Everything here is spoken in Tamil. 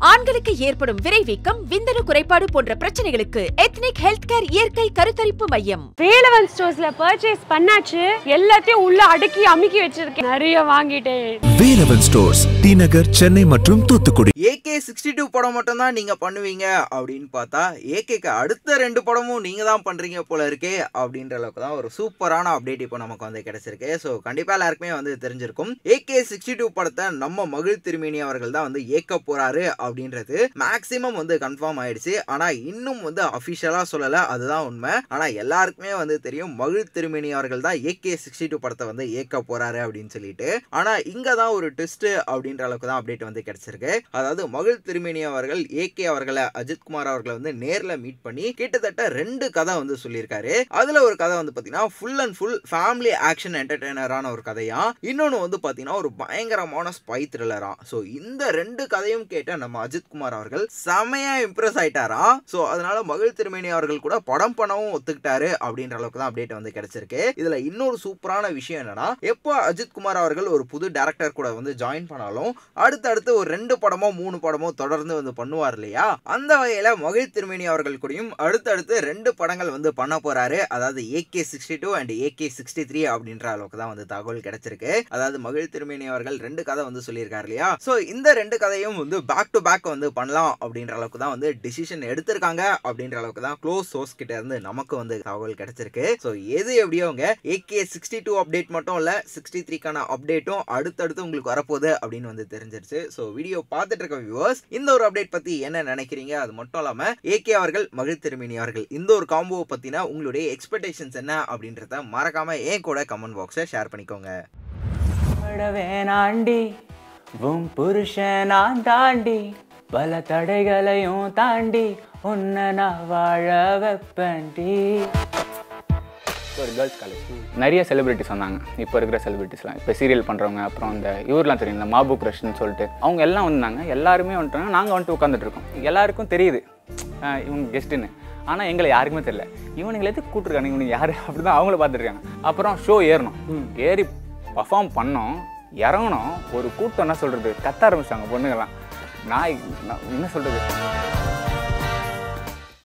ஆண்களுக்கு ஏற்படும் விரைவீக்கம் விந்தணு குறைபாடு போன்ற பிரச்சனைகளுக்கு எத்னிக் ஹெல்த் கேர் இயற்கை கருத்தரிப்பு மையம் வேலவன் ஸ்டோர்ஸ்ல பர்ச்சேஸ் பண்ணாச்சு எல்லாத்தையும் உள்ள அடுக்கி அமுக்கி வச்சிருக்கேன் நிறைய வாங்கிட்டேன் வேலவன் ஸ்டோர்ஸ் டி நகர் சென்னை மற்றும் தூத்துக்குடி ஏகே சிக்ஸ்டி டூ படம் மட்டும் தான் நீங்க பண்ணுவீங்க அப்படின்னு பார்த்தா ஏகேக்கு அடுத்த ரெண்டு படமும் நீங்க தான் பண்றீங்க போல இருக்கே அப்படின்ற அளவுக்கு தான் ஒரு சூப்பரான அப்டேட் இப்போ நமக்கு வந்து கிடைச்சிருக்கு ஸோ கண்டிப்பா எல்லாருக்குமே வந்து தெரிஞ்சிருக்கும் ஏகே சிக்ஸ்டி டூ படத்தை நம்ம மகிழ் திருமேனி அவர்கள் தான் வந்து ஏக்க போறாரு அப்படின்றது மேக்சிமம் வந்து கன்ஃபார்ம் ஆயிடுச்சு ஆனா இன்னும் வந்து அஃபிஷியலா சொல்லல அதுதான் உண்மை ஆனா எல்லாருக்குமே வந்து தெரியும் மகிழ் திருமேனி அவர்கள் தான் ஏகே சிக்ஸ்டி டூ படத்தை வந்து ஏக்க போறாரு அப்படின்னு சொல்லிட்டு ஆனா இங்க தான் ஒரு ட்விஸ்ட் அப்படின்ற அளவுக்கு தான் அப்டேட் வந்து கிடைச்சிருக்கு அதாவது மகிழ் திருமேனி அவர்கள் ஏகே அவர்களை அஜித் குமார் அவர்களை வந்து நேர்ல மீட் பண்ணி கிட்டத்தட்ட ரெண்டு கதை வந்து சொல்லியிருக்காரு அதுல ஒரு கதை வந்து பாத்தீங்கன்னா full and full family action என்டர்டைனரான ஒரு கதையா இன்னொன்னு வந்து பாத்தீங்கன்னா ஒரு பயங்கரமான ஸ்பை த்ரில்லரா ஸோ இந்த ரெண்டு கதையும் கேட்ட நம்ம அஜித் குமார் அவர்கள் செமையா இம்ப்ரெஸ் ஆயிட்டாராம் ஸோ அதனால மகிழ் திருமேனி அவர்கள் கூட படம் பண்ணவும் ஒத்துக்கிட்டாரு அப்படின்ற அளவுக்கு தான் அப்டேட் வந்து கிடைச்சிருக்கு இதுல இன்னொரு சூப்பரான விஷயம் என்னன்னா எப்போ அஜித் குமார் அவர்கள் ஒரு புது டேரக்டர் கூட வந்து ஜாயின் பண்ணாலும் அடுத்தடுத்து ஒரு ரெண்டு படமோ மூணு படமோ தொடர்ந்து வந்து பண்ணுவார் இல்லையா அந்த வகையில மகிழ் திருமேனி அவர்கள் கூடயும் அடுத்தடுத்து ரெண்டு படங்கள் வந்து பண்ண போறாரு அதாவது AK sixty two and AK sixty three அப்படின்ற அளவுக்கு தான் வந்து தகவல் கிடைச்சிருக்கு அதாவது மகிழ் திருமேனி அவர்கள் ரெண்டு கதை வந்து சொல்லியிருக்காரு இல்லையா ஸோ இந்த ரெண்டு கதையும் வந்து பேக் டு பேக் வந்து பண்ணலாம் அப்படின்ற அளவுக்கு தான் வந்து டிசிஷன் எடுத்திருக்காங்க அப்படின்ற அளவுக்கு தான் க்ளோஸ் சோர்ஸ் கிட்ட இருந்து நமக்கு வந்து தகவல் கிடைச்சிருக்கு ஸோ எது எப்படியோங்க ஏகே சிக்ஸ்டி டூ அப்டேட் மட்டும் இல்ல சிக்ஸ்டி த்ரீக்கான அப்டேட்டும் அடுத்தடுத்து உங்களுக்கு வரப்போகுது அப்படின்னு வந்து தெரிஞ்சிருச்சு ஸோ வீடியோ பார்த்துட்டு இருக்க வியூவர்ஸ் இந்த ஒரு அப்டேட் பத்தி என்ன நினைக்கிறீங்க அது மட்டும் இல்லாம ஏகே அவர்கள் மகிழ் திருமேனி அவர்கள் இந்த ஒரு காம்போவை பத்தின உங்களுடைய எக்ஸ்பெக்டேஷன்ஸ் என்ன அப்படின்றத மறக்காம ஏன் கூட கமெண்ட் பாக்ஸை ஷேர் பண்ணிக்கோங்க பட வேணாண்டி உன் புருஷன் நான் தாண்டி பல தடைகளையும் தாண்டி உன்னை நான் வாழ வைப்பேன்டி ஒரு கேர்ள்ஸ் காலேஜ் நிறைய செலிபிரிட்டிஸ் வந்தாங்க இப்போ இருக்கிற செலிபிரிட்டிஸ்லாம் இப்போ சீரியல் பண்ணுறவங்க அப்புறம் இந்த இவர்லாம் தெரியும் இந்த மாபு கிருஷ்ணன் சொல்லிட்டு அவங்க எல்லாம் வந்தாங்க எல்லாருமே வந்துட்டாங்க நாங்கள் வந்துட்டு உட்காந்துட்டு இருக்கோம் எல்லாருக்கும் தெரியுது அஹ் இவங்க கெஸ்ட்டுன்னு ஆனால் எங்களை யாருக்குமே தெரியல இவனுங்களை எதுக்கு கூப்பிட்ருக்காங்க இவனுக்கு யார் அப்படி தான் அவங்கள பார்த்துருக்காங்க அப்புறம் ஷோ ஏறணும் ஏறி பர்ஃபார்ம் பண்ணோம் இறங்கணும் ஒரு கூட்டம் என்ன சொல்கிறது கத்த ஆரம்பிச்சிட்டாங்க பொண்ணுங்கெல்லாம் நான் நான் என்ன சொல்கிறது